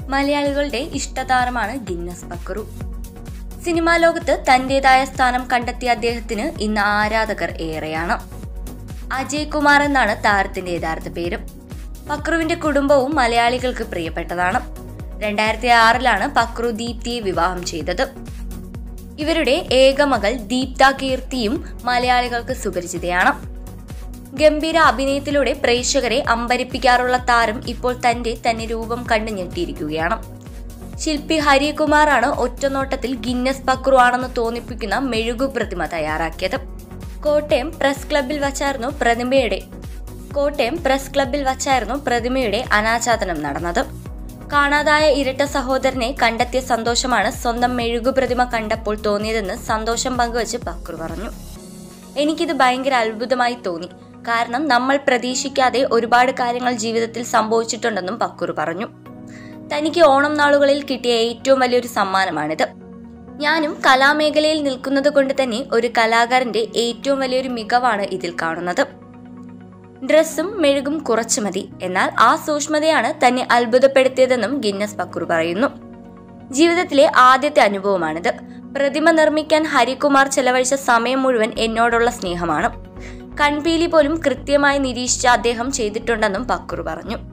മലയാളികളുടെ ഇഷ്ടതാരമാണ് Guinness Pakru cinema ലോകത്ത് തന്റേതായ സ്ഥാനം കണ്ടെത്തിയ അദ്ദേഹത്തിന് ഇന്ന് ആരാധകർ ഏറെയാണ് അജയ് കുമാർ എന്നാണ് താരത്തിന്റെ യഥാർത്ഥ പേര് പക്രുവിന്റെ കുടുംബവും മലയാളികൾക്ക് പ്രിയപ്പെട്ടതാണ് രണ്ടായിരത്തി ആറിലാണ് പക്രു ദീപ്തിയെ വിവാഹം ചെയ്തത് ഇവരുടെ ഏക മകൾ ദീപ്ത കീർത്തിയും മലയാളികൾക്ക് സുപരിചിതയാണ് ഗംഭീര അഭിനയത്തിലൂടെ പ്രേക്ഷകരെ അമ്പരിപ്പിക്കാറുള്ള താരം ഇപ്പോൾ തന്റെ തന്നെ രൂപം കണ്ടു ഞെട്ടിയിരിക്കുകയാണ് ശില്പി ഹരികുമാറാണ് ഒറ്റനോട്ടത്തിൽ ഗിന്നസ് പക്രു ആണെന്ന് തോന്നിപ്പിക്കുന്ന മെഴുകു പ്രതിമ തയ്യാറാക്കിയത് കോട്ടയം പ്രസ് ക്ലബിൽ വച്ചായിരുന്നു പ്രതിമയുടെ കോട്ടയം പ്രസ് ക്ലബിൽ വച്ചായിരുന്നു പ്രതിമയുടെ അനാച്ഛാദനം നടന്നത് കാണാതായ ഇരട്ട സഹോദരനെ കണ്ടെത്തിയ സന്തോഷമാണ് സ്വന്തം മെഴുകു പ്രതിമ കണ്ടപ്പോൾ തോന്നിയതെന്ന് സന്തോഷം പങ്കുവച്ച് പക്രു പറഞ്ഞു എനിക്കിത് ഭയങ്കര അത്ഭുതമായി തോന്നി കാരണം നമ്മൾ പ്രതീക്ഷിക്കാതെ ഒരുപാട് കാര്യങ്ങൾ ജീവിതത്തിൽ സംഭവിച്ചിട്ടുണ്ടെന്നും പക്കൂർ പറഞ്ഞു തനിക്ക് ഓണം നാളുകളിൽ കിട്ടിയ ഏറ്റവും വലിയൊരു സമ്മാനമാണിത് ഞാനും കലാമേഖലയിൽ നിൽക്കുന്നത് കൊണ്ട് തന്നെ ഒരു കലാകാരന്റെ ഏറ്റവും വലിയൊരു മികവാണ് ഇതിൽ കാണുന്നത് ഡ്രസ്സും മെഴുകും കുറച്ചു മതി എന്നാൽ ആ സൂക്ഷ്മതയാണ് തന്നെ അത്ഭുതപ്പെടുത്തിയതെന്നും ഗിന്നസ് പക്കൂർ പറയുന്നു ജീവിതത്തിലെ ആദ്യത്തെ അനുഭവമാണിത് പ്രതിമ നിർമ്മിക്കാൻ ഹരികുമാർ ചെലവഴിച്ച സമയം മുഴുവൻ എന്നോടുള്ള സ്നേഹമാണ് കൺപീലി പോലും കൃത്യമായി നിരീക്ഷിച്ച അദ്ദേഹം ചെയ്തിട്ടുണ്ടെന്നും പക്രു പറഞ്ഞു